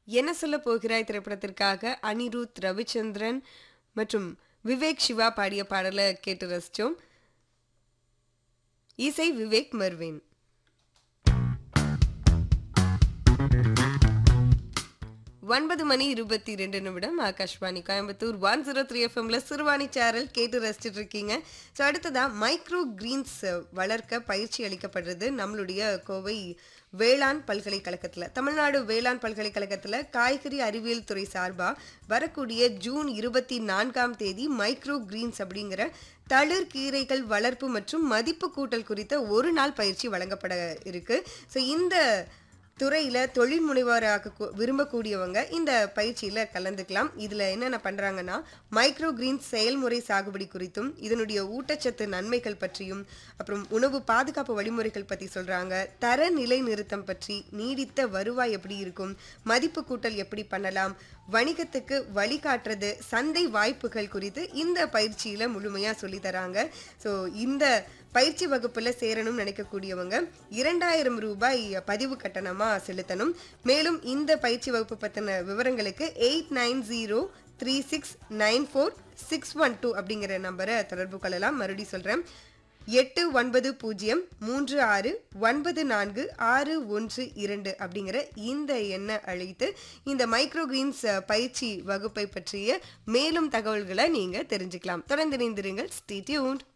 என்ன சொல்ல போகிறாய் திரைப்படத்திற்காக அனிருத் ரவிச்சந்திரன் மற்றும் விவேக் சிவா பாடிய பாடலை கேட்டு ரசிச்சோம் இசை விவேக் மர்வின் ஒன்பது மணி இருபத்தி ரெண்டு நிமிடம் Akashvani Coimbatore one zero three எஃப்எம்ல சிறுவாணி சேரல் கேட்டு ரசிச்சுட்டு இருக்கீங்க ஸோ அடுத்ததா மைக்ரோ கிரீன்ஸ் வளர்க்க பயிற்சி அளிக்கப்படுறது நம்மளுடைய கோவை வேளாண் பல்கலைக்கழகத்தில் தமிழ்நாடு வேளாண் பல்கலைக்கழகத்தில் காய்கறி அறிவியல் துறை சார்பாக வரக்கூடிய ஜூன் இருபத்தி நான்காம் தேதி மைக்ரோ கிரீன்ஸ் அப்படிங்கிற தளிர் கீரைகள் வளர்ப்பு மற்றும் மதிப்பு கூட்டல் குறித்த ஒரு நாள் பயிற்சி வழங்கப்பட இருக்கு ஸோ இந்த துறையில் தொழில் முனைவராக கு- விரும்பக்கூடியவங்க இந்த பயிற்சியில் கலந்துக்கலாம் இதில் என்னென்ன பண்ணுறாங்கன்னா மைக்ரோ கிரீன் செயல்முறை சாகுபடி குறித்தும் இதனுடைய ஊட்டச்சத்து நன்மைகள் பற்றியும் அப்புறம் உணவு பாதுகாப்பு வழிமுறைகள் பற்றி சொல்கிறாங்க தர நிலை நிறுத்தம் பற்றி நீடித்த வருவாய் எப்படி இருக்கும் மதிப்பு கூட்டல் எப்படி பண்ணலாம் வணிகத்துக்கு வழிகாட்டுறது சந்தை வாய்ப்புகள் குறித்து இந்த பயிற்சியில் முழுமையாக சொல்லி தராங்க ஸோ இந்த பயிற்சி வகுப்புல சேரணும்னு நினைக்கக்கூடியவங்க இரண்டாயிரம் ரூபாய் பதிவு கட்டணமா செலுத்தணும் மேலும் இந்த பயிற்சி வகுப்பு பத்தின விவரங்களுக்கு eight nine zero three six nine four six one two அப்படிங்கிற நம்பரை தொடர்பு கொள்ளலாம் மறுபடியும் சொல்றேன் எட்டு ஒன்பது பூஜ்ஜியம் மூன்று ஆறு ஒன்பது நான்கு ஆறு ஒன்று இரண்டு அப்படிங்கிற இந்த எண்ணை அழைத்து இந்த மைக்ரோ கிரீன்ஸ் பயிற்சி வகுப்பை பற்றிய மேலும் தகவல்களை நீங்க தெரிஞ்சுக்கலாம் தொடர்ந்து இணைந்திருங்கள் ஸ்டே டியூன்ட்